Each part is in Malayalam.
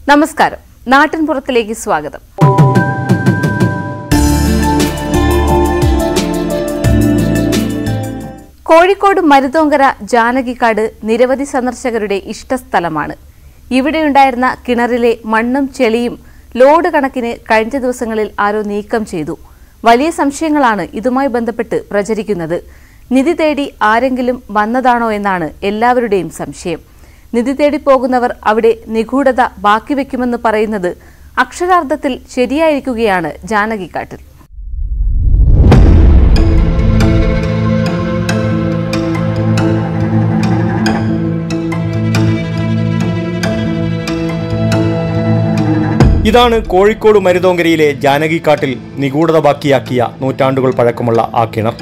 നമസ്കാരം നാട്ടിൻപുറത്തിലേക്ക് സ്വാഗതം കോഴിക്കോട് മരുതോങ്കര ജാനകിക്കാട് നിരവധി സന്ദർശകരുടെ ഇഷ്ടസ്ഥലമാണ് ഇവിടെയുണ്ടായിരുന്ന കിണറിലെ മണ്ണും ചെളിയും ലോഡ് കണക്കിന് കഴിഞ്ഞ ദിവസങ്ങളിൽ ആരോ നീക്കം ചെയ്തു വലിയ സംശയങ്ങളാണ് ഇതുമായി ബന്ധപ്പെട്ട് പ്രചരിക്കുന്നത് നിധി തേടി ആരെങ്കിലും വന്നതാണോ എന്നാണ് എല്ലാവരുടെയും സംശയം നിധി തേടി പോകുന്നവർ അവിടെ നിഗൂഢത ബാക്കി വെക്കുമെന്ന് പറയുന്നത് അക്ഷരാർത്ഥത്തിൽ ശരിയായിരിക്കുകയാണ് ജാനകിക്കാട്ടിൽ ഇതാണ് കോഴിക്കോട് മരുതോങ്കരയിലെ ജാനകിക്കാട്ടിൽ നിഗൂഢത ബാക്കിയാക്കിയ നൂറ്റാണ്ടുകൾ പഴക്കമുള്ള ആ കിണർ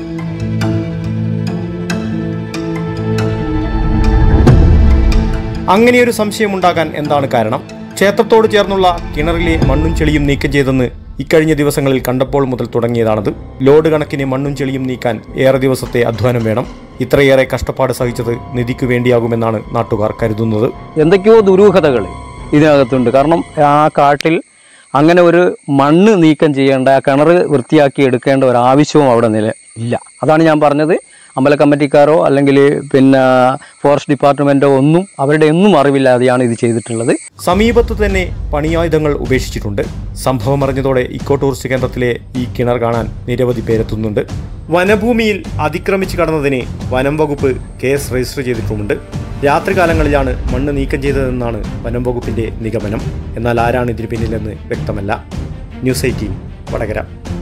അങ്ങനെയൊരു സംശയമുണ്ടാകാൻ എന്താണ് കാരണം ക്ഷേത്രത്തോട് ചേർന്നുള്ള കിണറിലെ മണ്ണും ചെളിയും നീക്കം ചെയ്തെന്ന് ഇക്കഴിഞ്ഞ ദിവസങ്ങളിൽ കണ്ടപ്പോൾ മുതൽ തുടങ്ങിയതാണത് ലോഡ് കണക്കിന് മണ്ണും ചെളിയും നീക്കാൻ ഏറെ ദിവസത്തെ അധ്വാനം വേണം ഇത്രയേറെ കഷ്ടപ്പാട് സഹിച്ചത് നിധിക്ക് വേണ്ടിയാകുമെന്നാണ് നാട്ടുകാർ കരുതുന്നത് എന്തൊക്കെയോ ദുരൂഹതകൾ ഇതിനകത്തുണ്ട് കാരണം ആ കാട്ടിൽ അങ്ങനെ ഒരു മണ്ണ് നീക്കം ചെയ്യേണ്ട ആ കിണർ വൃത്തിയാക്കി എടുക്കേണ്ട ഒരു ആവശ്യവും അവിടെ നില ഇല്ല അതാണ് ഞാൻ പറഞ്ഞത് അമ്പല കമ്മിറ്റിക്കാരോ അല്ലെങ്കിൽ പിന്നെ ഫോറസ്റ്റ് ഡിപ്പാർട്ട്മെൻറ്റോ ഒന്നും അവരുടെ ഒന്നും അറിവില്ലാതെയാണ് ഇത് ചെയ്തിട്ടുള്ളത് സമീപത്ത് തന്നെ പണിയായുധങ്ങൾ ഉപേക്ഷിച്ചിട്ടുണ്ട് സംഭവം അറിഞ്ഞതോടെ ഇക്കോ ടൂറിസ്റ്റ് കേന്ദ്രത്തിലെ ഈ കിണർ കാണാൻ നിരവധി പേരെത്തുന്നുണ്ട് വനഭൂമിയിൽ അതിക്രമിച്ച് കടന്നതിന് വനം വകുപ്പ് കേസ് രജിസ്റ്റർ ചെയ്തിട്ടുമുണ്ട് രാത്രികാലങ്ങളിലാണ് മണ്ണ് നീക്കം ചെയ്തതെന്നാണ് വനം വകുപ്പിന്റെ നിഗമനം എന്നാൽ ആരാണ് ഇതിന് പിന്നിലെന്ന് വ്യക്തമല്ല ന്യൂസ് എയ്റ്റീൻ വടകര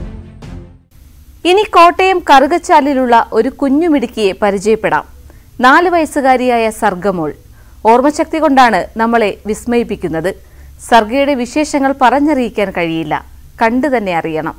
ഇനി കോട്ടയം കറുകച്ചാലിലുള്ള ഒരു കുഞ്ഞുമിടുക്കിയെ പരിചയപ്പെടാം നാല് വയസ്സുകാരിയായ സർഗമോൾ ഓർമ്മശക്തി കൊണ്ടാണ് നമ്മളെ വിസ്മയിപ്പിക്കുന്നത് സർഗയുടെ വിശേഷങ്ങൾ പറഞ്ഞറിയിക്കാൻ കഴിയില്ല കണ്ടു തന്നെ അറിയണം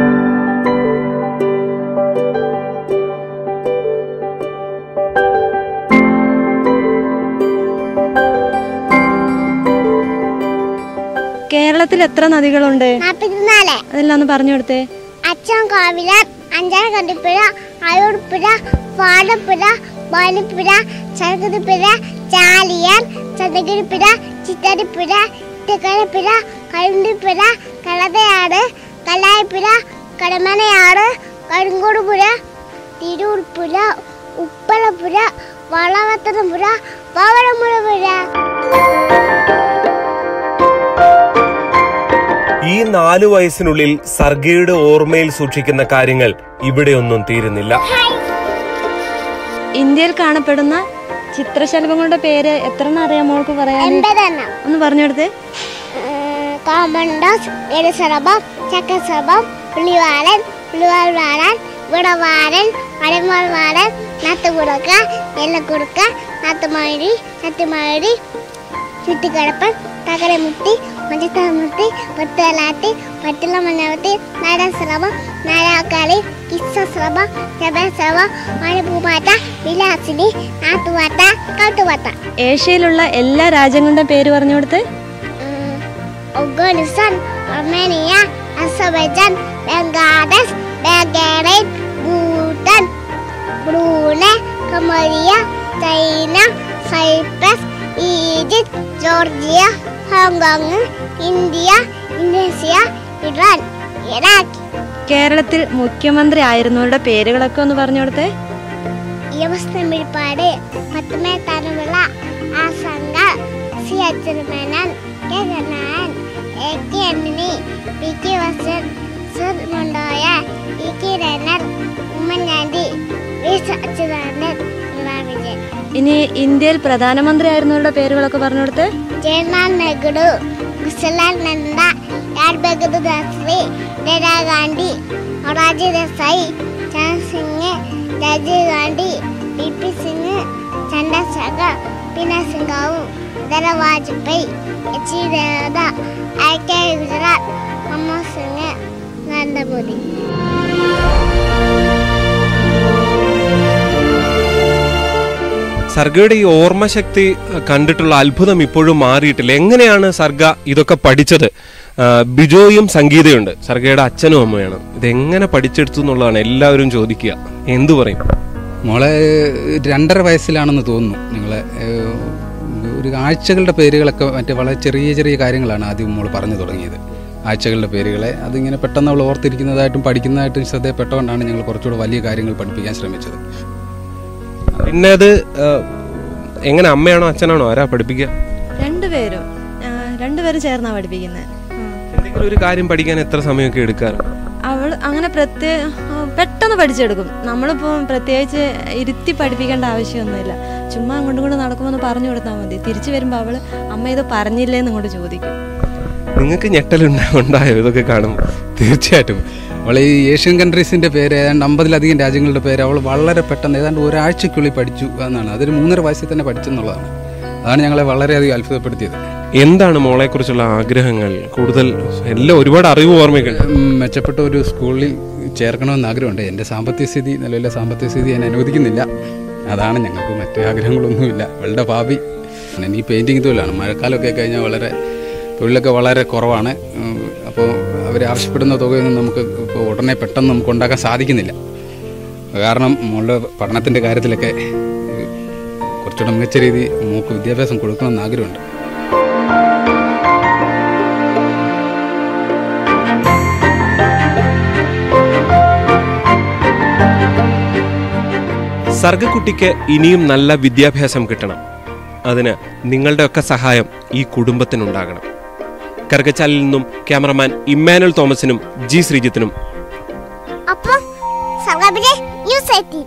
കേരളത്തിൽ എത്ര നദികളുണ്ട് നാൽപ്പത്തിനാല് അതെല്ലാം ഒന്ന് പറഞ്ഞു കൊടുത്തേ അച്ഛൻ കാവിലാൻ അഞ്ചാറ് കണ്ടിപ്പുഴ അയൂർപ്പുഴ പാടപ്പുഴ ബാലിപ്പുഴ ചരകുതിപ്പുഴ ചാലിയാൻ ചതകിരിപ്പുഴ ചിത്തരിപ്പുഴ തെക്കരപ്പുഴ കഴുണ്ടിപ്പുഴ കളതയാട് കലായപ്പുഴ കടമനയാട് കരിങ്കോടുപുഴ തിരൂർപ്പുഴ ഉപ്പളപ്പുഴ വളവത്തനപ്പുഴ പവഴമുഴപുഴ ഈ നാലു വയസ്സിനുള്ളിൽ സർഗയുടെ ഓർമ്മയിൽ സൂക്ഷിക്കുന്ന കാര്യങ്ങൾ ഇവിടെയൊന്നും തീരുന്നില്ല ഇന്ത്യയിൽ കാണപ്പെടുന്ന ചിത്രശലഭങ്ങളുടെ പേര് എത്ര അറിയാം മോൾക്ക് പറയാൻ എൺപതെണ്ണം ഒന്ന് പറഞ്ഞു കൊടുത്തേ കോമണ്ടോസ് എരുസറബം ചക്കസറബം പുളിവാലൻ പുളിവാൽ വാലൻ വിടവാലൻ മലമോൾ വാലൻ നത്തുകുടുക്ക നെല്ലക്കുടുക്ക നത്തുമഴി നത്തുമഴി ചുറ്റിക്കിടപ്പൻ തകരമുട്ടി മഞ്ചത്തമുട്ടി പൊത്തുവലാട്ടി പട്ടില മണ്ണവത്തി നാടൻസ്രവം നാരാക്കാളി കിസ്സസ്രവം ജബസ്രവം മഴപ്പൂമാറ്റ വിലാസിനി നാട്ടുവാട്ട കാട്ടുവാട്ട ഏഷ്യയിലുള്ള എല്ലാ രാജ്യങ്ങളുടെ പേര് പറഞ്ഞു കൊടുത്തേ Afghanistan, Armenia, Azerbaijan, Bangladesh, Bahrain, Bhutan, Brunei, Cambodia, China, Cyprus, Egypt, Georgia, Hong Kong, India, Indonesia, Iran, Iraq. കേരളത്തിൽ മുഖ്യമന്ത്രി ആയിരുന്നവരുടെ പേരുകളൊക്കെ ഒന്ന് പറഞ്ഞു കൊടുത്തേ യുവസ്തമിഴ്പാട് പത്തുമേ തലമുള്ള ആസംഗ C Achuthamenon K Kannan A K Ammini P K Vasan സർ മുണ്ടോയ ഇ കെ രനർ ഉമ്മൻചാണ്ടി വി അച്യുതാനന്ദൻ പിണറായി വിജയൻ ഇനി ഇന്ത്യയിൽ പ്രധാനമന്ത്രി ആയിരുന്നവരുടെ പേരുകളൊക്കെ പറഞ്ഞു കൊടുത്തേ ജവഹർലാൽ നെഹ്റു ഗുസലാൽ നന്ദ ലാൽ ബഹദൂർ ശാസ്ത്രി ഇന്ദിരാഗാന്ധി മൊറാജി ദേശായി ചന്ദ് സിംഗ് രാജീവ് ഗാന്ധി പി പി സിംഗ് ചന്ദ്രശേഖർ പിന്നെ സിംഗാവും ഇന്ദിര വാജ്പേയി എച്ച് ഡി ദേവദ ഐ കെ ഗുജറാത്ത് മൻമോഹൻ സിംഗ് നരേന്ദ്രമോദി സർഗയുടെ ഈ ഓർമ്മശക്തി കണ്ടിട്ടുള്ള അത്ഭുതം ഇപ്പോഴും മാറിയിട്ടില്ല എങ്ങനെയാണ് സർഗ ഇതൊക്കെ പഠിച്ചത് ആ, ബിജോയും സംഗീതയുണ്ട് സർഗയുടെ അച്ഛനും അമ്മയാണ് ഇതെങ്ങനെ പഠിച്ചെടുത്തു എന്നുള്ളതാണ് എല്ലാവരും ചോദിക്കുക എന്തു പറയും മോളെ രണ്ടര വയസ്സിലാണെന്ന് തോന്നുന്നു ഞങ്ങളെ ഒരു ആഴ്ചകളുടെ പേരുകളൊക്കെ മറ്റേ വളരെ ചെറിയ ചെറിയ കാര്യങ്ങളാണ് ആദ്യം മോൾ പറഞ്ഞു തുടങ്ങിയത് ആഴ്ചകളുടെ പേരുകളെ അതിങ്ങനെ പെട്ടെന്ന് അവൾ ഓർത്തിരിക്കുന്നതായിട്ടും പഠിക്കുന്നതായിട്ടും ശ്രദ്ധയപ്പെട്ടുകൊണ്ടാണ് ഞങ്ങൾ കുറച്ചുകൂടെ വലിയ കാര്യങ്ങൾ പഠിപ്പിക്കാൻ ശ്രമിച്ചത് പിന്നെ അത് ആ, എങ്ങനെ അമ്മയാണോ അച്ഛനാണോ ആരാ പഠിപ്പിക്കുക രണ്ടുപേരും ആ, രണ്ടുപേരും ചേർന്നാണ് പഠിപ്പിക്കുന്നത് എന്തെങ്കിലും ഒരു കാര്യം പഠിക്കാൻ എത്ര സമയമൊക്കെ എടുക്കാറുണ്ട് അവൾ അങ്ങനെ പ്രത്യേക പെട്ടെന്ന് പഠിച്ചെടുക്കും നമ്മളിപ്പോൾ പ്രത്യേകിച്ച് ഇരുത്തി പഠിപ്പിക്കേണ്ട ആവശ്യമൊന്നുമില്ല ചുമ്മാ അങ്ങോട്ടും ഇങ്ങോട്ടും നടക്കുമ്പോൾ ഒന്ന് പറഞ്ഞു കൊടുത്താൽ മതി തിരിച്ചു വരുമ്പോൾ അവൾ അമ്മ ഇത് പറഞ്ഞില്ലേന്ന് ഇങ്ങോട്ട് ചോദിക്കും നിങ്ങൾക്ക് ഞെട്ടലുണ്ടാ ഉണ്ടായോ ഇതൊക്കെ കാണുമ്പോൾ തീർച്ചയായിട്ടും അവൾ ഈ ഏഷ്യൻ കൺട്രീസിൻ്റെ പേര് ഏതാണ്ട് അമ്പതിലധികം രാജ്യങ്ങളുടെ പേര് അവൾ വളരെ പെട്ടെന്ന് ഏതാണ്ട് ഒരാഴ്ചക്കുള്ളിൽ പഠിച്ചു എന്നാണ് അതൊരു മൂന്നര വയസ്സിൽ തന്നെ പഠിച്ചെന്നുള്ളതാണ് അതാണ് ഞങ്ങളെ വളരെയധികം അത്ഭുതപ്പെടുത്തിയത് എന്താണ് മോളെക്കുറിച്ചുള്ള ആഗ്രഹങ്ങൾ കൂടുതൽ എല്ലാം ഒരുപാട് അറിവ് ഓർമ്മയ്ക്കുണ്ട് ഉം, മെച്ചപ്പെട്ട ഒരു സ്കൂളിൽ ചേർക്കണമെന്ന് ആഗ്രഹമുണ്ട് എൻ്റെ സാമ്പത്തിക സ്ഥിതി നിലവിലെ സാമ്പത്തിക സ്ഥിതി ഞാൻ അനുവദിക്കുന്നില്ല അതാണ് ഞങ്ങൾക്ക് മറ്റു ആഗ്രഹങ്ങളൊന്നുമില്ല അവളുടെ ഭാവി പിന്നെ ഈ പെയിൻറ്റിങ് തൊഴിലാണ് മഴക്കാലമൊക്കെ കഴിഞ്ഞാൽ വളരെ തൊഴിലൊക്കെ വളരെ കുറവാണ് ഉം, അപ്പോൾ അവർ ആവശ്യപ്പെടുന്ന തുകയൊന്നും നമുക്ക് ഇപ്പോൾ ഉടനെ പെട്ടെന്ന് നമുക്ക് ഉണ്ടാക്കാൻ സാധിക്കുന്നില്ല കാരണം മോളുടെ പഠനത്തിൻ്റെ കാര്യത്തിലൊക്കെ ഉം, കുറച്ചുകൂടെ മികച്ച രീതി മോൾക്ക് വിദ്യാഭ്യാസം കൊടുക്കണമെന്ന് ആഗ്രഹമുണ്ട് സർഗക്കുട്ടിക്ക് ഇനിയും നല്ല വിദ്യാഭ്യാസം കിട്ടണം അതിന് നിങ്ങളുടെയൊക്കെ സഹായം ഈ കുടുംബത്തിനുണ്ടാകണം കറുകച്ചാലിൽ നിന്നും ക്യാമറമാൻ ഇമ്മാനുവൽ തോമസിനും ജി ശ്രീജിത്തിനും അപ്പം സർഗാബിലെ ന്യൂസ് എയ്റ്റീൻ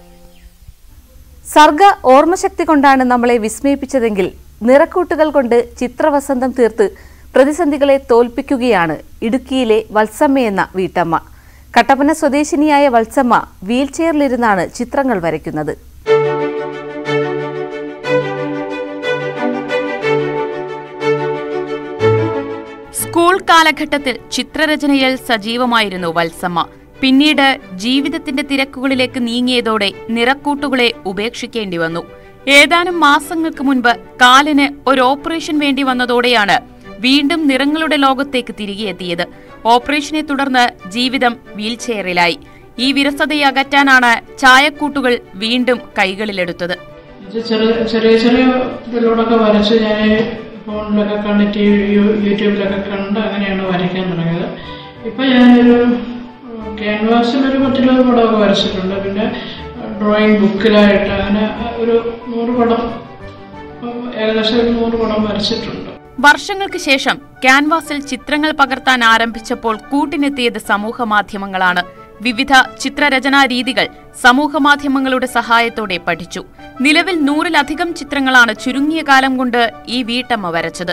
സർഗ ഓർമ്മശക്തി കൊണ്ടാണ് നമ്മളെ വിസ്മയിപ്പിച്ചതെങ്കിൽ നിറക്കൂട്ടുകൾ കൊണ്ട് ചിത്രവസന്തം തീർത്ത് പ്രതിസന്ധികളെ തോൽപ്പിക്കുകയാണ് ഇടുക്കിയിലെ വത്സമ്മ എന്ന വീട്ടമ്മ കട്ടപ്പന സ്വദേശിനിയായ വത്സമ്മ വീൽചെയറിലിരുന്നാണ് ചിത്രങ്ങൾ വരയ്ക്കുന്നത് സ്കൂൾ കാലഘട്ടത്തിൽ ചിത്രരചനയിൽ സജീവമായിരുന്നു വത്സമ്മ പിന്നീട് ജീവിതത്തിന്റെ തിരക്കുകളിലേക്ക് നീങ്ങിയതോടെ നിറക്കൂട്ടുകളെ ഉപേക്ഷിക്കേണ്ടി വന്നു ഏതാനും മാസങ്ങൾക്ക് മുൻപ് കാലിന് ഒരു ഓപ്പറേഷൻ വേണ്ടി വന്നതോടെയാണ് വീണ്ടും നിറങ്ങളുടെ ലോകത്തേക്ക് തിരികെ എത്തിയത് ഓപ്പറേഷനെ തുടർന്ന് ജീവിതം വീൽചെയറിലായി ഈ വിരസതയെ അകറ്റാനാണ് ചായക്കൂട്ടുകൾ വീണ്ടും കൈകളിലെടുത്തത് ഇത് ചെറിയ ചെറിയ ചെറിയ ഇതിലൂടെയൊക്കെ വരച്ച് ഞാൻ ഫോണിലൊക്കെ കണ്ട് ടി വി യൂട്യൂബിലൊക്കെ കണ്ട് അങ്ങനെയാണ് വരയ്ക്കാൻ തുടങ്ങിയത് ഇപ്പം ഞാനൊരു ക്യാൻവാസിലൊരു പത്തിരുപത് പടമൊക്കെ വരച്ചിട്ടുണ്ട് പിന്നെ ഡ്രോയിങ് ബുക്കിലായിട്ട് അങ്ങനെ ഒരു നൂറ് പടം ഏകദേശം ഒരു നൂറ് പടം വരച്ചിട്ടുണ്ട് വർഷങ്ങൾക്ക് ശേഷം ക്യാൻവാസിൽ ചിത്രങ്ങൾ പകർത്താൻ ആരംഭിച്ചപ്പോൾ കൂട്ടിനെത്തിയത് സമൂഹ മാധ്യമങ്ങളാണ് വിവിധ ചിത്രരചനാ രീതികൾ സമൂഹമാധ്യമങ്ങളുടെ സഹായത്തോടെ പഠിച്ചു നിലവിൽ നൂറിലധികം ചിത്രങ്ങളാണ് ചുരുങ്ങിയ കാലം കൊണ്ട് ഈ വീട്ടമ്മ വരച്ചത്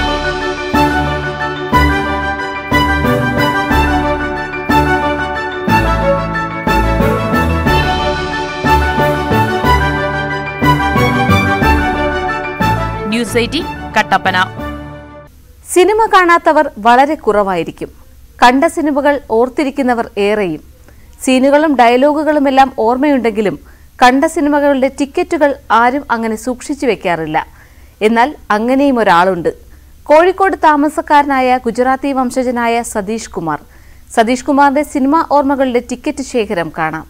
ന്യൂസ് എയ്റ്റീൻ കട്ടപ്പന സിനിമ കാണാത്തവർ വളരെ കുറവായിരിക്കും കണ്ട സിനിമകൾ ഓർത്തിരിക്കുന്നവർ ഏറെയും സീനുകളും ഡയലോഗുകളുമെല്ലാം ഓർമ്മയുണ്ടെങ്കിലും കണ്ട സിനിമകളുടെ ടിക്കറ്റുകൾ ആരും അങ്ങനെ സൂക്ഷിച്ചു വെക്കാറില്ല എന്നാൽ അങ്ങനെയും ഒരാളുണ്ട് കോഴിക്കോട് താമസക്കാരനായ ഗുജറാത്തി വംശജനായ സതീഷ് കുമാർ സതീഷ് കുമാറിന്റെ സിനിമാ ഓർമ്മകളുടെ ടിക്കറ്റ് ശേഖരം കാണാം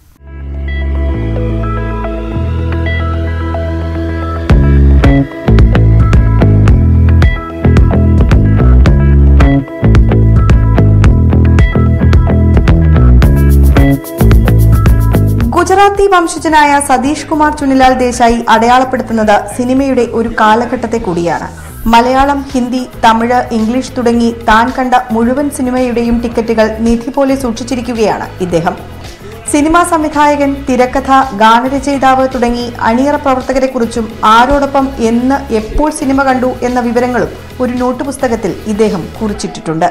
ഗുജറാത്തി വംശജനായ സതീഷ് കുമാർ ചുനിലാൽ ദേശായി അടയാളപ്പെടുത്തുന്നത് സിനിമയുടെ ഒരു കാലഘട്ടത്തെ കൂടിയാണ് മലയാളം ഹിന്ദി തമിഴ് ഇംഗ്ലീഷ് തുടങ്ങി താൻ കണ്ട മുഴുവൻ സിനിമയുടെയും ടിക്കറ്റുകൾ നിധി പോലെ സൂക്ഷിച്ചിരിക്കുകയാണ് ഇദ്ദേഹം സിനിമാ സംവിധായകൻ തിരക്കഥ ഗാനരചയിതാവ് തുടങ്ങി അണിയറ പ്രവർത്തകരെക്കുറിച്ചും ആരോടൊപ്പം എന്ന് എപ്പോൾ സിനിമ കണ്ടു എന്ന വിവരങ്ങളും ഒരു നോട്ട് പുസ്തകത്തിൽ ഇദ്ദേഹം കുറിച്ചിട്ടിട്ടുണ്ട്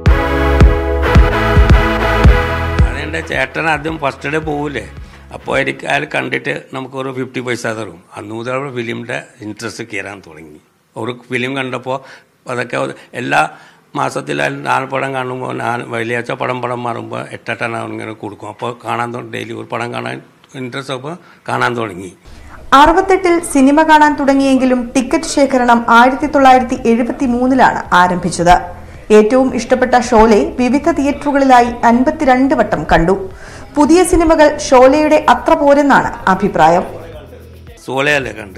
അതെൻ്റെ ചേട്ടൻ ആദ്യം ഫസ്റ്റ് ഡേ പോവില്ലേ അപ്പോൾ എനിക്ക് അയാൾ കണ്ടിട്ട് നമുക്കൊരു ഫിഫ്റ്റി പൈസ തരും അന്ന് മുതൽ ഫിലിമിൻ്റെ ഇൻട്രസ്റ്റ് കയറാൻ തുടങ്ങി ഒരു ഫിലിം കണ്ടപ്പോൾ അതൊക്കെ എല്ലാ മാസത്തിലായാലും നാല് പടം കാണുമ്പോൾ ഞാൻ വെള്ളിയാഴ്ച പടം പടം മാറുമ്പോൾ എട്ടെട്ടെണ്ണം ഇങ്ങനെ കൊടുക്കും അപ്പോൾ കാണാൻ തുടങ്ങി ഡെയിലി ഒരു പടം കാണാൻ ഇൻട്രസ്റ്റ് അപ്പോൾ കാണാൻ തുടങ്ങി അറുപത്തെട്ടിൽ സിനിമ കാണാൻ തുടങ്ങിയെങ്കിലും ടിക്കറ്റ് ശേഖരണം ആയിരത്തി തൊള്ളായിരത്തി എഴുപത്തി മൂന്നിലാണ് ആരംഭിച്ചത് ഏറ്റവും ഇഷ്ടപ്പെട്ട ഷോലെ വിവിധ തിയേറ്ററുകളിലായി അൻപത്തിരണ്ട് വട്ടം കണ്ടു പുതിയ സിനിമകൾ ഷോലയുടെ അത്ര പോരെന്നാണ് അഭിപ്രായം സോളയല്ലേ കണ്ട്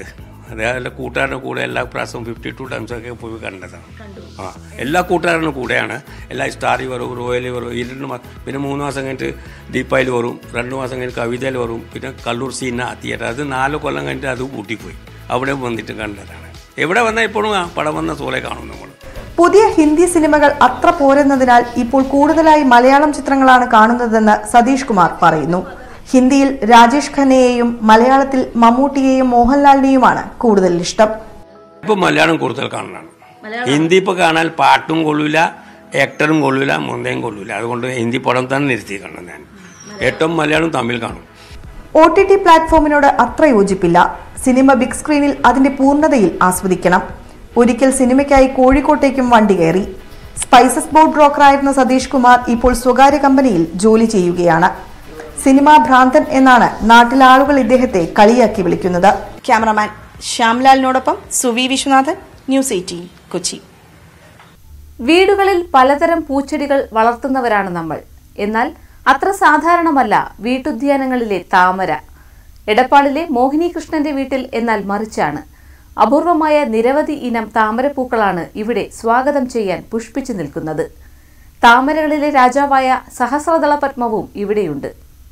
അതേപോലെ കൂട്ടുകാരുടെ കൂടെ എല്ലാ പ്രാവശ്യവും ഫിഫ്റ്റി ടു ടൈംസ് ഒക്കെ പോയി കണ്ടതാണ് ആ എല്ലാ കൂട്ടുകാരുടെ കൂടെയാണ് എല്ലാ സ്റ്റാറിൽ വരും റോയലിൽ വരും ഈ രണ്ട് മാസം പിന്നെ മൂന്ന് മാസം കഴിഞ്ഞിട്ട് ദീപായിൽ വരും രണ്ട് മാസം കഴിഞ്ഞിട്ട് കവിതയിൽ വരും പിന്നെ കല്ലൂർ സീന തിയേറ്റർ അത് നാല് കൊല്ലം കഴിഞ്ഞിട്ട് അത് കൂട്ടിപ്പോയി അവിടെ വന്നിട്ട് കണ്ടതാണ് എവിടെ വന്നാൽ ഇപ്പോഴും ആ പടം വന്ന സോലെ കാണും നമ്മൾ പുതിയ ഹിന്ദി സിനിമകൾ അത്ര പോരെന്നതിനാൽ ഇപ്പോൾ കൂടുതലായി മലയാളം ചിത്രങ്ങളാണ് കാണുന്നതെന്ന് സതീഷ് കുമാർ പറയുന്നു ഹിന്ദിയിൽ രാജേഷ് ഖന്നയെയും മലയാളത്തിൽ മമ്മൂട്ടിയെയും മോഹൻലാലിനെയുമാണ് കൂടുതൽ ഇഷ്ടം ഇപ്പൊ മലയാളം കൂടുതൽ കാണണം ഹിന്ദി ഇപ്പൊ കാണാൻ പാട്ടും കൊള്ളൂല ആക്ടറും കൊള്ളൂല മുന്തയും കൊള്ളൂല അതുകൊണ്ട് ഹിന്ദി പടം തന്നെ നിർത്തി കാണും ഞാൻ ഏറ്റവും മലയാളം തമിഴ് കാണും ഒ ടി ടി പ്ലാറ്റ്ഫോമിനോട് അത്ര യോജിപ്പില്ല സിനിമ ബിഗ് സ്ക്രീനിൽ അതിന്റെ പൂർണ്ണതയിൽ ആസ്വദിക്കണം ഒരിക്കൽ സിനിമയ്ക്കായി കോഴിക്കോട്ടേക്കും വണ്ടി കയറി സ്പൈസസ് ബോർഡ് ബ്രോക്കറായിരുന്ന സതീഷ് കുമാർ ഇപ്പോൾ സ്വകാര്യ കമ്പനിയിൽ ജോലി ചെയ്യുകയാണ് സിനിമാ ഭ്രാന്തൻ എന്നാണ് നാട്ടിലെ ആളുകൾ ഇദ്ദേഹത്തെ കളിയാക്കി വിളിക്കുന്നത് ക്യാമറമാൻ ശ്യാംലാലിനോടൊപ്പം സുവി വിശ്വനാഥൻ ന്യൂസ് എയ്റ്റീൻ കൊച്ചി വീടുകളിൽ പലതരം പൂച്ചെടികൾ വളർത്തുന്നവരാണ് നമ്മൾ എന്നാൽ അത്ര സാധാരണമല്ല വീട്ടുദ്യാനങ്ങളിലെ താമര എടപ്പാളിലെ മോഹിനി കൃഷ്ണന്റെ വീട്ടിൽ എന്നാൽ മറിച്ചാണ് അപൂർവമായ നിരവധി ഇനം താമരപ്പൂക്കളാണ് ഇവിടെ സ്വാഗതം ചെയ്യാൻ പുഷ്പിച്ചു നിൽക്കുന്നത് താമരകളിലെ രാജാവായ സഹസ്രദള പത്മവും ഇവിടെയുണ്ട്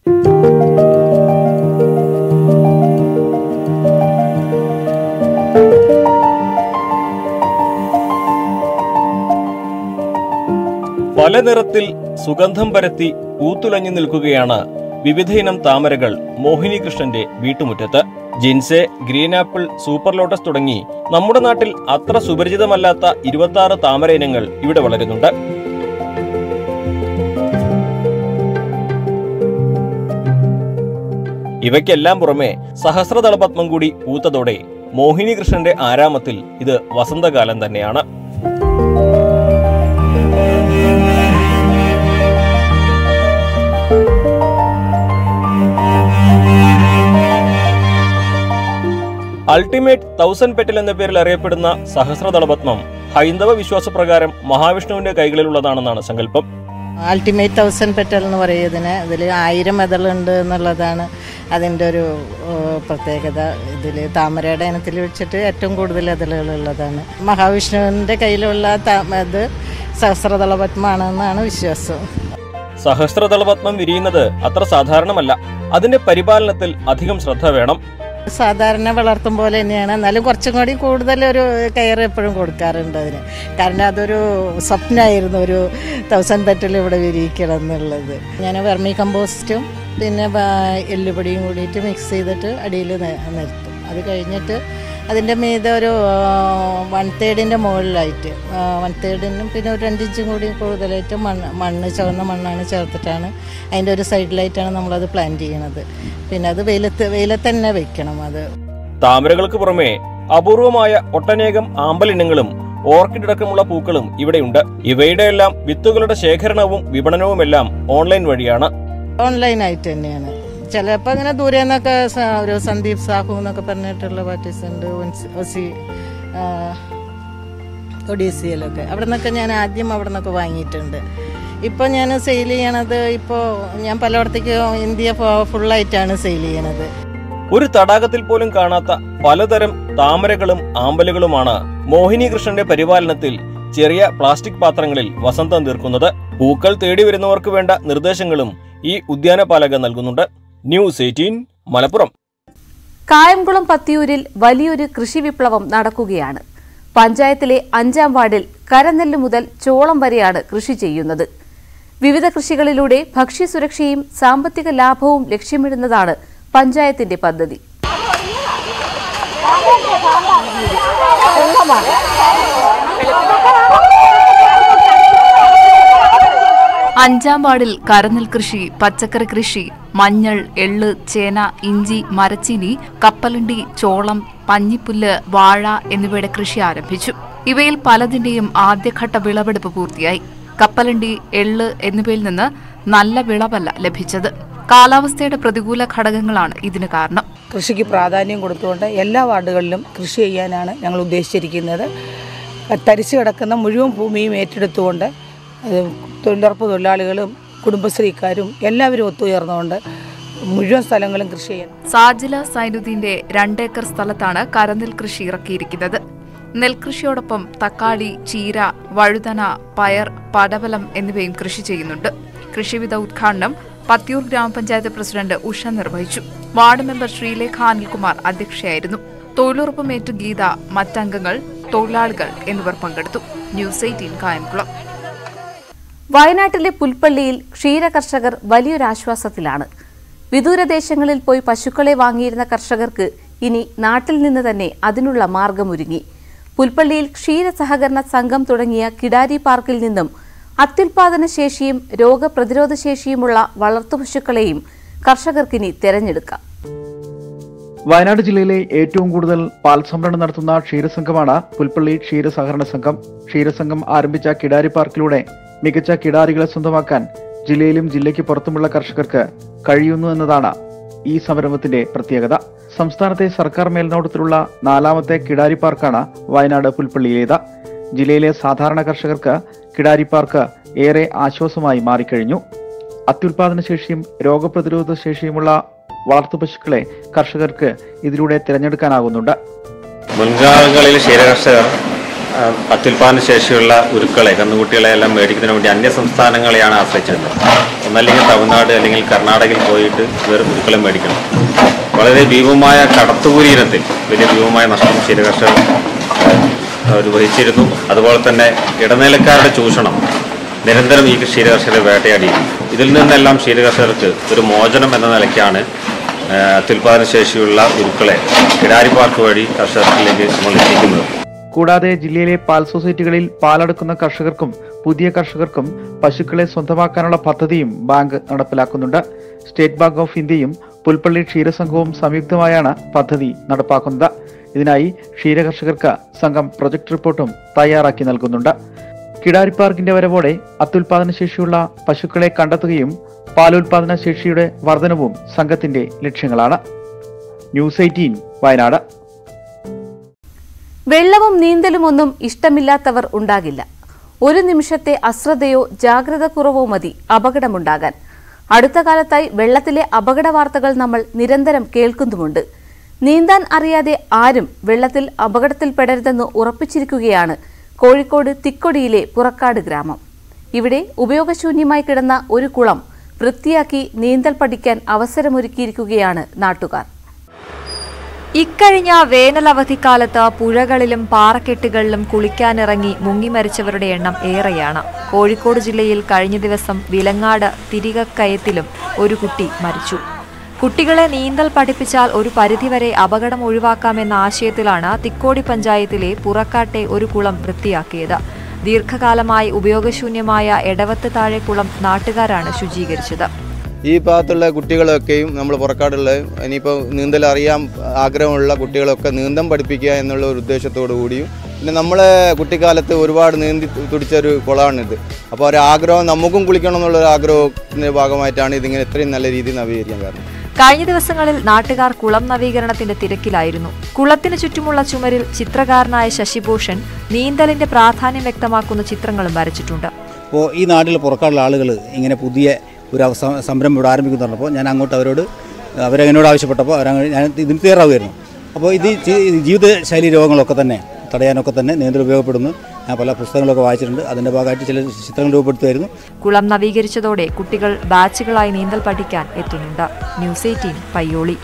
പല നിറത്തിൽ സുഗന്ധം പരത്തി പൂത്തുലഞ്ഞു നിൽക്കുകയാണ് വിവിധയിനം താമരകൾ മോഹിനി കൃഷ്ണന്റെ വീട്ടുമുറ്റത്ത് ജിൻസെ ഗ്രീൻ ആപ്പിൾ സൂപ്പർ ലോട്ടസ് തുടങ്ങി നമ്മുടെ നാട്ടിൽ അത്ര സുപരിചിതമല്ലാത്ത ഇരുപത്തി ആറ് താമര ഇനങ്ങൾ ഇവിടെ വളരുന്നുണ്ട് ഇവയ്ക്കെല്ലാം പുറമെ സഹസ്രദളപത്മം കൂടി പൂത്തതോടെ മോഹിനി കൃഷ്ണന്റെ ആരാമത്തിൽ ഇത് വസന്തകാലം തന്നെയാണ് അൾട്ടിമേറ്റ് തൗസൻഡ് പെറ്റൽ എന്ന പേരിൽ അറിയപ്പെടുന്ന സഹസ്രദളപത്മം ഹൈന്ദവ വിശ്വാസപ്രകാരം മഹാവിഷ്ണുവിന്റെ കൈകളിലുള്ളതാണെന്നാണ് സങ്കല്പം അൾട്ടിമേറ്റ് തൗസൻഡ് പെറ്റൽ എന്ന് പറയുന്നതിന് ഇതിൽ ആയിരം ഇതളുണ്ട് എന്നുള്ളതാണ് അതിൻ്റെ ഒരു ഏഹ്, പ്രത്യേകത ഇതിൽ താമരയുടെ ഇനത്തിൽ വെച്ചിട്ട് ഏറ്റവും കൂടുതൽ ഇതളുകളുള്ളതാണ് മഹാവിഷ്ണുവിൻ്റെ കയ്യിലുള്ള ത- ഇത് സഹസ്രദളപത്മാണെന്നാണ് വിശ്വാസം സഹസ്രദളപത്മം വിരിയുന്നത് അത്ര സാധാരണമല്ല അതിന്റെ പരിപാലനത്തിൽ അധികം ശ്രദ്ധ വേണം സാധാരണ വളർത്തും പോലെ തന്നെയാണ് എന്നാലും കുറച്ചും കൂടി കൂടുതൽ ഒരു കെയർ എപ്പോഴും കൊടുക്കാറുണ്ട് അതിന് കാരണം അതൊരു സ്വപ്നമായിരുന്നു ഒരു തൗസൻഡ് പെറ്റൽ ഇവിടെ വിരിയിക്കണം എന്നുള്ളത് ഞാൻ വെർമി കമ്പോസ്റ്റും പിന്നെ ബ- എല്ലുപൊടിയും കൂടിയിട്ട് മിക്സ് ചെയ്തിട്ട് അടിയിൽ നിർത്തും അത് കഴിഞ്ഞിട്ട് അതിൻ്റെ മീതെ ഒരു വൺ തേർഡിൻ്റെ മുകളിലായിട്ട് വൺ തേർഡിനും പിന്നെ ഒരു രണ്ടിഞ്ചും കൂടി കൂടുതലായിട്ട് മണ്ണ് മണ്ണ് ചുവന്ന മണ്ണാണ് ചേർത്തിട്ടാണ് അതിൻ്റെ ഒരു സൈഡിലായിട്ടാണ് നമ്മളത് പ്ലാന്റ് ചെയ്യണത് പിന്നെ അത് വെയിലത്ത് വെയിലത്ത് തന്നെ വെക്കണം അത് താമരകൾക്ക് പുറമെ അപൂർവമായ ഒട്ടനേകം ആമ്പലിനങ്ങളും ഓർക്കിഡ് അടക്കമുള്ള പൂക്കളും ഇവിടെയുണ്ട് ഇവയുടെ എല്ലാം വിത്തുകളുടെ ശേഖരണവും വിപണനവുമെല്ലാം ഓൺലൈൻ വഴിയാണ് ഓൺലൈനായിട്ട് തന്നെയാണ് ചിലപ്പോൾ അങ്ങനെ ദൂരെ നിന്നൊക്കെ സ- ഒരു സന്ദീപ് സാഹു എന്നൊക്കെ പറഞ്ഞിട്ടുള്ള പാർട്ടീസ് ഉണ്ട് ഒൻസ്- ഒസി ആ, ഒഡീസിയിലൊക്കെ അവിടെ നിന്നൊക്കെ ഞാൻ ആദ്യം അവിടെ നിന്നൊക്കെ വാങ്ങിയിട്ടുണ്ട് ഇപ്പോൾ ഞാൻ സെയിൽ ചെയ്യണത് ഇപ്പോൾ ഞാൻ പലയിടത്തേക്ക് ഇന്ത്യ ഫു- ഫുള്ളായിട്ടാണ് സെയിൽ ചെയ്യണത് ഒരു തടാകത്തിൽ പോലും കാണാത്ത പലതരം താമരകളും ആമ്പലുകളുമാണ് മോഹിനി കൃഷ്ണന്റെ പരിപാലനത്തിൽ ചെറിയ പ്ലാസ്റ്റിക് പാത്രങ്ങളിൽ വസന്തം തീർക്കുന്നത് പൂക്കൾ തേടി വരുന്നവർക്ക് വേണ്ട നിർദ്ദേശങ്ങളും ഈ ഉദ്യാനപാലക നൽകുന്നുണ്ട് ന്യൂസ് എയ്റ്റീൻ മലപ്പുറം കായംകുളം പത്തിയൂരിൽ വലിയൊരു കൃഷി വിപ്ലവം നടക്കുകയാണ് പഞ്ചായത്തിലെ അഞ്ചാം വാർഡിൽ കരനെല്ല് മുതൽ ചോളം വരെയാണ് കൃഷി ചെയ്യുന്നത് വിവിധ കൃഷികളിലൂടെ ഭക്ഷ്യസുരക്ഷയും സാമ്പത്തിക ലാഭവും ലക്ഷ്യമിടുന്നതാണ് പഞ്ചായത്തിന്റെ പദ്ധതി അഞ്ചാം വാർഡിൽ കരനെൽ കൃഷി പച്ചക്കറി കൃഷി മഞ്ഞൾ എള്ള് ചേന ഇഞ്ചി മരച്ചീനി കപ്പലണ്ടി ചോളം പഞ്ഞിപ്പുല്ല് വാഴ എന്നിവയുടെ കൃഷി ആരംഭിച്ചു ഇവയിൽ പലതിന്റെയും ആദ്യഘട്ട വിളവെടുപ്പ് പൂർത്തിയായി കപ്പലണ്ടി എള്ള് എന്നിവയിൽ നിന്ന് നല്ല വിളവല്ല ലഭിച്ചത് കാലാവസ്ഥയുടെ പ്രതികൂല ഘടകങ്ങളാണ് ഇതിന് കാരണം കൃഷിക്ക് പ്രാധാന്യം കൊടുത്തുകൊണ്ട് എല്ലാ വാർഡുകളിലും കൃഷി ചെയ്യാനാണ് ഞങ്ങൾ ഉദ്ദേശിച്ചിരിക്കുന്നത് തരിച്ചു കിടക്കുന്ന മുഴുവൻ ഭൂമിയും ഏറ്റെടുത്തുകൊണ്ട് ഏഹ്, തൊഴിലുറപ്പ് തൊഴിലാളികളും കുടുംബശ്രീക്കാരും എല്ലാവരും ഒത്തുയർന്നുകൊണ്ട് മുഴുവൻ സ്ഥലങ്ങളും കൃഷി ചെയ്യുന്നു സാജില സൈനുദ്ദീന്റെ രണ്ടേക്കർ സ്ഥലത്താണ് കരനെൽ കൃഷി ഇറക്കിയിരിക്കുന്നത് നെൽകൃഷിയോടൊപ്പം തക്കാളി ചീര വഴുതന പയർ പടവലം എന്നിവയും കൃഷി ചെയ്യുന്നുണ്ട് കൃഷിവിധ ഉദ്ഘാടനം പത്തിയൂർ ഗ്രാമപഞ്ചായത്ത് പ്രസിഡന്റ് ഉഷ നിർവഹിച്ചു വാർഡ് മെമ്പർ ശ്രീലേഖ അനിൽകുമാർ അധ്യക്ഷയായിരുന്നു തൊഴിലുറപ്പുമേറ്റ് ഗീത മറ്റംഗങ്ങൾ തൊഴിലാളികൾ എന്നിവർ പങ്കെടുത്തു ന്യൂസ് എയ്റ്റീൻ കായംകുളം വയനാട്ടിലെ പുൽപ്പള്ളിയിൽ ക്ഷീരകർഷകർ വലിയൊരാശ്വാസത്തിലാണ് വിദൂരദേശങ്ങളിൽ പോയി പശുക്കളെ വാങ്ങിയിരുന്ന കർഷകർക്ക് ഇനി നാട്ടിൽ നിന്ന് തന്നെ അതിനുള്ള മാർഗമൊരുങ്ങി പുൽപ്പള്ളിയിൽ ക്ഷീര സഹകരണ സംഘം തുടങ്ങിയ കിടാരി പാർക്കിൽ നിന്നും അത്യുൽപാദന ശേഷിയും രോഗപ്രതിരോധ ശേഷിയുമുള്ള വളർത്തുപശുക്കളെയും കർഷകർക്കിനി തെരഞ്ഞെടുക്കാം വയനാട് ജില്ലയിലെ ഏറ്റവും കൂടുതൽ പാൽ സംഭരണം നടത്തുന്ന ക്ഷീരസംഘമാണ് പുൽപ്പള്ളി ക്ഷീര സഹകരണ സംഘം ക്ഷീരസംഘം ആരംഭിച്ച കിടാരി പാർക്കിലൂടെ മികച്ച കിടാരികളെ സ്വന്തമാക്കാൻ ജില്ലയിലും ജില്ലയ്ക്ക് പുറത്തുമുള്ള കർഷകർക്ക് കഴിയുന്നു എന്നതാണ് ഈ സംരംഭത്തിന്റെ പ്രത്യേകത സംസ്ഥാനത്തെ സർക്കാർ മേൽനോട്ടത്തിലുള്ള നാലാമത്തെ കിടാരി പാർക്കാണ് വയനാട് പുൽപ്പള്ളിയിലേത് ജില്ലയിലെ സാധാരണ കർഷകർക്ക് കിടാരി പാർക്ക് ഏറെ ആശ്വാസമായി മാറിക്കഴിഞ്ഞു അത്യുൽപാദന ശേഷിയും രോഗപ്രതിരോധ ശേഷിയുമുള്ള വളർത്തുപശുക്കളെ കർഷകർക്ക് ഇതിലൂടെ തിരഞ്ഞെടുക്കാനാകുന്നുണ്ട് മുൻകാലങ്ങളിൽ ക്ഷീരകർഷകർ ആ, അത്യുൽപാദന ശേഷിയുള്ള ഉരുക്കളെ കന്നുകുട്ടികളെ എല്ലാം മേടിക്കുന്നതിന് വേണ്ടി അന്യ സംസ്ഥാനങ്ങളെയാണ് ആശ്രയിച്ചിരുന്നത് ഒന്നല്ലെങ്കിൽ തമിഴ്നാട് അല്ലെങ്കിൽ കർണാടകയിൽ പോയിട്ട് വേറെ ഉരുക്കളെ മേടിക്കണം വളരെ ഭീമമായ കടത്തുകൂലി ഇനത്തിൽ വലിയ ഭീമമായ നഷ്ടം ക്ഷീരകർഷകർ അവർ വഹിച്ചിരുന്നു അതുപോലെ തന്നെ ഇടനിലക്കാരുടെ ചൂഷണം നിരന്തരം ഈ ക്ഷീരകർഷകരെ വേട്ടയാടിയിരുന്നു ഇതിൽ നിന്നെല്ലാം ക്ഷീരകർഷകർക്ക് ഒരു മോചനം എന്ന നിലയ്ക്കാണ് ആ, അത്യുൽപാദന ശേഷിയുള്ള ഉരുക്കളെ കിടാരി പാർക്ക് വഴി കർഷകരിലേക്ക് നമ്മൾ എത്തിക്കുന്നത് കൂടാതെ ജില്ലയിലെ പാൽ സൊസൈറ്റികളിൽ പാലെടുക്കുന്ന കർഷകർക്കും പുതിയ കർഷകർക്കും പശുക്കളെ സ്വന്തമാക്കാനുള്ള പദ്ധതിയും ബാങ്ക് നടപ്പിലാക്കുന്നുണ്ട് സ്റ്റേറ്റ് ബാങ്ക് ഓഫ് ഇന്ത്യയും പുൽപ്പള്ളി ക്ഷീരസംഘവും സംയുക്തമായാണ് പദ്ധതി നടപ്പാക്കുന്നത് ഇതിനായി ക്ഷീരകർഷകർക്ക് സംഘം പ്രൊജക്ട് റിപ്പോർട്ടും തയ്യാറാക്കി നൽകുന്നുണ്ട് കിടാരി പാർക്കിന്റെ വരവോടെ അത്യുൽപാദന ശേഷിയുള്ള പശുക്കളെ കണ്ടെത്തുകയും പാലുൽപാദന ശേഷിയുടെ വർധനവും സംഘത്തിന്റെ ലക്ഷ്യങ്ങളാണ് ന്യൂസ് എയ്റ്റീൻ വയനാട് വെള്ളവും നീന്തലുമൊന്നും ഇഷ്ടമില്ലാത്തവർ ഉണ്ടാകില്ല ഒരു നിമിഷത്തെ അശ്രദ്ധയോ ജാഗ്രത കുറവോ മതി അപകടമുണ്ടാകാൻ അടുത്ത കാലത്തായി വെള്ളത്തിലെ അപകട വാർത്തകൾ നമ്മൾ നിരന്തരം കേൾക്കുന്നുമുണ്ട് നീന്താൻ അറിയാതെ ആരും വെള്ളത്തിൽ അപകടത്തിൽപ്പെടരുതെന്ന് ഉറപ്പിച്ചിരിക്കുകയാണ് കോഴിക്കോട് തിക്കൊടിയിലെ പുറക്കാട് ഗ്രാമം ഇവിടെ ഉപയോഗശൂന്യമായി കിടന്ന ഒരു കുളം വൃത്തിയാക്കി നീന്തൽ പഠിക്കാൻ അവസരമൊരുക്കിയിരിക്കുകയാണ് നാട്ടുകാർ ഇക്കഴിഞ്ഞ വേനലവധിക്കാലത്ത് പുഴകളിലും പാറക്കെട്ടുകളിലും കുളിക്കാനിറങ്ങി മുങ്ങിമരിച്ചവരുടെ എണ്ണം ഏറെയാണ് കോഴിക്കോട് ജില്ലയിൽ കഴിഞ്ഞ ദിവസം വിലങ്ങാട് തിരികക്കയത്തിലും ഒരു കുട്ടി മരിച്ചു കുട്ടികളെ നീന്തൽ പഠിപ്പിച്ചാൽ ഒരു പരിധിവരെ അപകടം ഒഴിവാക്കാമെന്ന ആശയത്തിലാണ് തിക്കോടി പഞ്ചായത്തിലെ പുറക്കാട്ടെ ഒരു കുളം വൃത്തിയാക്കിയത് ദീർഘകാലമായി ഉപയോഗശൂന്യമായ എടവത്ത് താഴെ കുളം നാട്ടുകാരാണ് ശുചീകരിച്ചത് ഈ ഭാഗത്തുള്ള കുട്ടികളൊക്കെയും നമ്മൾ പുറക്കാടുള്ള ഇനിയിപ്പോൾ നീന്തൽ അറിയാൻ ആഗ്രഹമുള്ള കുട്ടികളൊക്കെ നീന്തം പഠിപ്പിക്കുക എന്നുള്ള ഒരു ഉദ്ദേശത്തോടു കൂടിയും പിന്നെ നമ്മളെ കുട്ടിക്കാലത്ത് ഒരുപാട് നീന്തി തുടിച്ച ഒരു കുളമാണിത് അപ്പോൾ ഒരു ആഗ്രഹം നമുക്കും കുളിക്കണം എന്നുള്ള ഒരു ആഗ്രഹത്തിൻ്റെ ഭാഗമായിട്ടാണ് ഇതിങ്ങനെ ഇത്രയും നല്ല രീതിയിൽ നവീകരിക്കാൻ കാരണം കഴിഞ്ഞ ദിവസങ്ങളിൽ നാട്ടുകാർ കുളം നവീകരണത്തിന്റെ തിരക്കിലായിരുന്നു കുളത്തിന് ചുറ്റുമുള്ള ചുമരിൽ ചിത്രകാരനായ ശശിഭൂഷൺ നീന്തലിന്റെ പ്രാധാന്യം വ്യക്തമാക്കുന്ന ചിത്രങ്ങളും വരച്ചിട്ടുണ്ട് അപ്പോൾ ഈ നാട്ടിൽ പുറക്കാടുള്ള ആളുകൾ ഇങ്ങനെ പുതിയ ഒരു അവസ സംരംഭം ഇവിടെ ആരംഭിക്കുന്നു പറഞ്ഞപ്പോൾ ഞാൻ അങ്ങോട്ട് അവരോട് അവരെന്നോട് ആവശ്യപ്പെട്ടപ്പോൾ അവരങ്ങ് ഞാൻ ഇതിന് തയ്യാറാവുമായിരുന്നു അപ്പോൾ ഇത് ജി- ജീവിതശൈലി രോഗങ്ങളൊക്കെ തന്നെ തടയാനൊക്കെ തന്നെ നീന്തൽ ഉപയോഗപ്പെടുന്നു ഞാൻ പല പുസ്തകങ്ങളൊക്കെ വായിച്ചിട്ടുണ്ട് അതിൻ്റെ ഭാഗമായിട്ട് ചില ചിത്രങ്ങൾ രൂപപ്പെടുത്തുമായിരുന്നു കുളം നവീകരിച്ചതോടെ കുട്ടികൾ ബാച്ചുകളായി നീന്തൽ പഠിക്കാൻ എത്തുന്നുണ്ട് ന്യൂസ് എയ്റ്റീൻ പയ്യോളി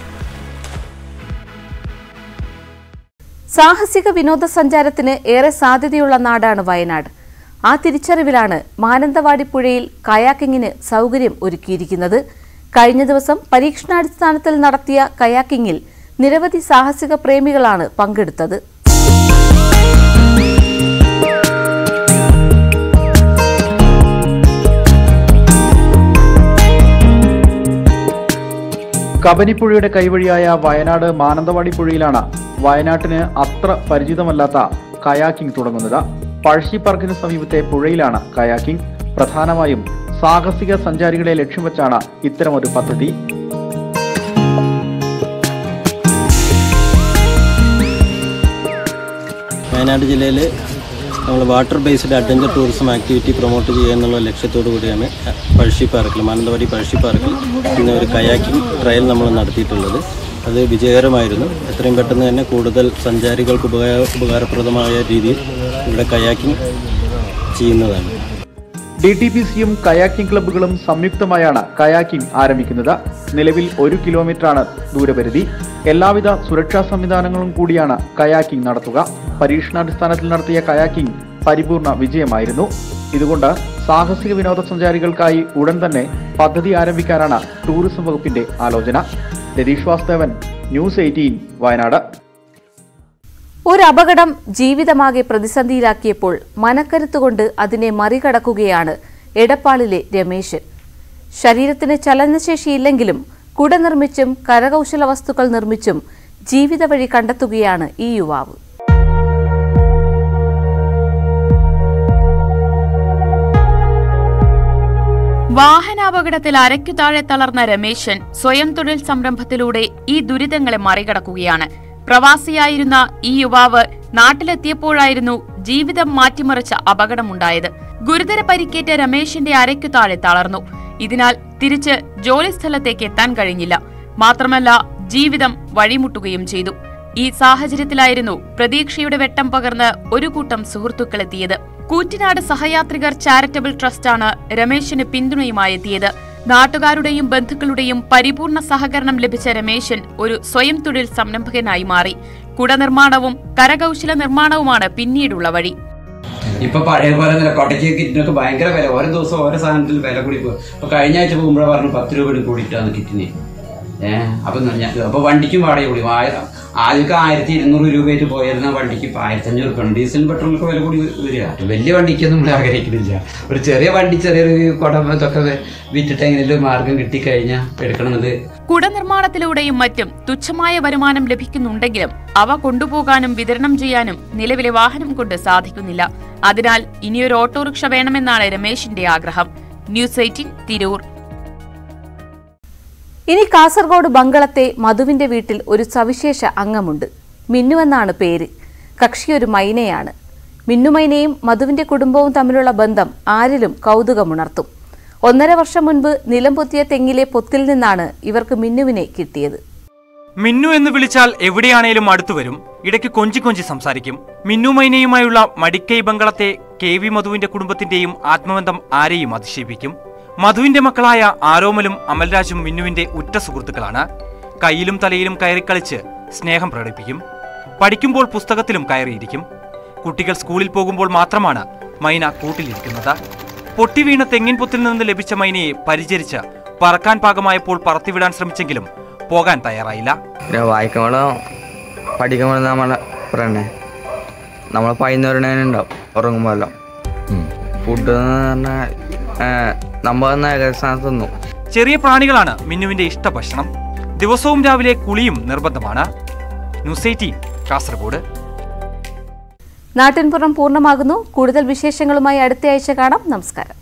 സാഹസിക വിനോദസഞ്ചാരത്തിന് ഏറെ സാധ്യതയുള്ള നാടാണ് വയനാട് ആ തിരിച്ചറിവിലാണ് മാനന്തവാടി പുഴയിൽ കയാക്കിങ്ങിന് സൗകര്യം ഒരുക്കിയിരിക്കുന്നത് കഴിഞ്ഞ ദിവസം പരീക്ഷണാടിസ്ഥാനത്തിൽ നടത്തിയ കയാക്കിങ്ങിൽ നിരവധി സാഹസിക പ്രേമികളാണ് പങ്കെടുത്തത് കബനിപ്പുഴയുടെ കൈവഴിയായ വയനാട് മാനന്തവാടി പുഴയിലാണ് വയനാട്ടിന് അത്ര പരിചിതമല്ലാത്ത കയാക്കിംഗ് തുടങ്ങുന്നത് പഴശ്ശി പാർക്കിന് സമീപത്തെ പുഴയിലാണ് കയാക്കിംഗ് പ്രധാനമായും സാഹസിക സഞ്ചാരികളെ ലക്ഷ്യം വെച്ചാണ് ഇത്തരമൊരു പദ്ധതി വയനാട് ജില്ലയിൽ നമ്മൾ water based adventure tourism activity promote ചെയ്യുക എന്നുള്ള ലക്ഷ്യത്തോടു കൂടിയാണ് പഴശ്ശി പാർക്കിൽ മാനന്തവാടി പഴശ്ശി പാർക്കിൽ ഇന്ന് ഒരു കയാക്കിംഗ് ട്രയൽ നമ്മൾ നടത്തിയിട്ടുള്ളത് അത് വിജയകരമായിരുന്നു എത്രയും പെട്ടെന്ന് തന്നെ കൂടുതൽ സഞ്ചാരികൾക്ക് ഉപകാര ഉപകാരപ്രദമായ രീതിയിൽ ഇവിടെ കയാക്കിംഗ് ചെയ്യുന്നതാണ് ഡി ടി പി സിയും കയാക്കിംഗ് ക്ലബ്ബുകളും സംയുക്തമായാണ് കയാക്കിംഗ് ആരംഭിക്കുന്നത് നിലവിൽ ഒരു കിലോമീറ്ററാണ് ദൂരപരിധി എല്ലാവിധ സുരക്ഷാ സംവിധാനങ്ങളും കൂടിയാണ് കയാക്കിംഗ് നടത്തുക പരീക്ഷണാടിസ്ഥാനത്തിൽ നടത്തിയ കയാക്കിംഗ് പരിപൂർണ വിജയമായിരുന്നു ഇതുകൊണ്ട് സാഹസിക വിനോദസഞ്ചാരികൾക്കായി ഉടൻ തന്നെ പദ്ധതി ആരംഭിക്കാനാണ് ടൂറിസം വകുപ്പിന്റെ ആലോചന രതീഷ് വാസ്തവൻ ന്യൂസ് എയ്റ്റീൻ വയനാട് ഒരു അപകടം ജീവിതമാകെ പ്രതിസന്ധിയിലാക്കിയപ്പോൾ മനക്കരുത്തുകൊണ്ട് അതിനെ മറികടക്കുകയാണ് എടപ്പാളിലെ രമേശൻ ശരീരത്തിന് ചലനശേഷിയില്ലെങ്കിലും കുട നിർമ്മിച്ചും കരകൗശല വസ്തുക്കൾ നിർമ്മിച്ചും ജീവിത വഴി കണ്ടെത്തുകയാണ് ഈ യുവാവ് വാഹനാപകടത്തിൽ അരയ്ക്കു താഴെ തളർന്ന രമേശൻ സ്വയം തൊഴിൽ സംരംഭത്തിലൂടെ ഈ ദുരിതങ്ങളെ മറികടക്കുകയാണ് പ്രവാസിയായിരുന്ന ഈ യുവാവ് നാട്ടിലെത്തിയപ്പോഴായിരുന്നു ജീവിതം മാറ്റിമറിച്ച അപകടമുണ്ടായത് ഗുരുതര പരിക്കേറ്റ രമേശിന്റെ അരയ്ക്കു താഴെ തളർന്നു ഇതിനാൽ തിരിച്ച് ജോലിസ്ഥലത്തേക്ക് എത്താൻ കഴിഞ്ഞില്ല മാത്രമല്ല ജീവിതം വഴിമുട്ടുകയും ചെയ്തു ഈ സാഹചര്യത്തിലായിരുന്നു പ്രതീക്ഷയുടെ വെട്ടം പകർന്ന് ഒരു കൂട്ടം സുഹൃത്തുക്കളെത്തിയത് കൂറ്റനാട് സഹയാത്രികർ ചാരിറ്റബിൾ ട്രസ്റ്റാണ് രമേശിന് പിന്തുണയുമായി എത്തിയത് നാട്ടുകാരുടെയും ബന്ധുക്കളുടെയും പരിപൂർണ സഹകരണം ലഭിച്ച രമേശൻ ഒരു സ്വയം തൊഴിൽ സംരംഭകനായി മാറി കുട നിർമ്മാണവും കരകൗശല നിർമ്മാണവുമാണ് പിന്നീടുള്ള വഴി ഇപ്പൊ പഴയ പോലെ തന്നെ കൊട്ടയ്ക്ക് കിറ്റിനൊക്കെ ഭയങ്കര വില ഓരോ ദിവസം ഓരോ സാധനത്തിൽ വില കൂടി പോകും അപ്പൊ കഴിഞ്ഞ ആഴ്ച പോകുമ്പോഴേ പറഞ്ഞു പത്ത് രൂപ കൂടിയിട്ടാണ് കിറ്റിന് ഏഹ് അപ്പൊ ഞാൻ അപ്പൊ വണ്ടിക്കും വാടക കൂടി ആയിരം ആദ്യമൊക്കെ ആയിരത്തി ഇരുന്നൂറ് രൂപയായിട്ട് പോയിരുന്ന വണ്ടിക്ക് ഇപ്പൊ ആയിരത്തി അഞ്ഞൂറ് രൂപ ഡീസൽ പെട്രോളൊക്കെ വില കൂടി വരിക വലിയ വണ്ടിക്കൊന്നും നമ്മൾ ആഗ്രഹിക്കുന്നില്ല ഒരു ചെറിയ വണ്ടി ചെറിയൊരു കുട ഇതൊക്കെ വിറ്റിട്ട് എങ്ങനെയും മാർഗം കിട്ടിക്കഴിഞ്ഞാൽ എടുക്കണമെന്നത് കുട നിർമ്മാണത്തിലൂടെയും മറ്റും തുച്ഛമായ വരുമാനം ലഭിക്കുന്നുണ്ടെങ്കിലും അവ കൊണ്ടുപോകാനും വിതരണം ചെയ്യാനും നിലവിലെ വാഹനം കൊണ്ട് സാധിക്കുന്നില്ല അതിനാൽ ഇനിയൊരു ഓട്ടോറിക്ഷ വേണമെന്നാണ് രമേശിന്റെ ആഗ്രഹം ന്യൂസ് എയ്റ്റീൻ തിരൂർ ഇനി കാസർഗോഡ് ബങ്കളത്തെ മധുവിന്റെ വീട്ടിൽ ഒരു സവിശേഷ അംഗമുണ്ട് മിന്നു എന്നാണ് പേര് കക്ഷി ഒരു മൈനയാണ് മിന്നുമൈനയും മധുവിന്റെ കുടുംബവും തമ്മിലുള്ള ബന്ധം ആരിലും കൗതുകമുണർത്തും ഒന്നര വർഷം മുൻപ് നിലം പൊത്തിയ തെങ്ങിലെ പൊത്തിൽ നിന്നാണ് ഇവർക്ക് മിന്നുവിനെ കിട്ടിയത് മിന്നു എന്ന് വിളിച്ചാൽ എവിടെയാണേലും അടുത്തു വരും ഇടയ്ക്ക് കൊഞ്ചി കൊഞ്ചി സംസാരിക്കും മിന്നു മൈനയുമായുള്ള മടിക്കൈ ബംഗളത്തെ കെ വി മധുവിന്റെ കുടുംബത്തിന്റെയും ആത്മബന്ധം ആരെയും അതിശയിപ്പിക്കും മധുവിന്റെ മക്കളായ ആരോമലും അമൽരാജും മിന്നുവിന്റെ ഉറ്റ സുഹൃത്തുക്കളാണ് കയ്യിലും തലയിലും കയറിക്കളിച്ച് സ്നേഹം പ്രകടിപ്പിക്കും പഠിക്കുമ്പോൾ പുസ്തകത്തിലും കയറിയിരിക്കും കുട്ടികൾ സ്കൂളിൽ പോകുമ്പോൾ മാത്രമാണ് മൈന കൂട്ടിലിരിക്കുന്നത് പൊട്ടിവീണ തെങ്ങിൻ പൊത്തിൽ നിന്ന് ലഭിച്ച മൈനയെ പരിചരിച്ച് പറക്കാൻ പാകമായപ്പോൾ പറത്തിവിടാൻ ശ്രമിച്ചെങ്കിലും പോകാൻ തയ്യാറായില്ല പിന്നെ വായിക്കുമ്പോഴോ പഠിക്കുമ്പോഴോ നമ്മളെ പറയണേ നമ്മളെ പൈന്നൊരുണ്ടാവും ഉറങ്ങുമ്പോഴല്ലോ ഫുഡ് എന്ന് പറഞ്ഞാൽ നമ്മൾ തന്നെ ഏകദേശം തിന്നു ചെറിയ പ്രാണികളാണ് മിന്നുവിന്റെ ഇഷ്ടഭക്ഷണം ദിവസവും രാവിലെ കുളിയും നിർബന്ധമാണ് ന്യൂസ് എയ്റ്റീൻ കാസർഗോഡ് നാട്ടിൻപുറം പൂർണ്ണമാകുന്നു കൂടുതൽ വിശേഷങ്ങളുമായി അടുത്തയാഴ്ച കാണാം നമസ്കാരം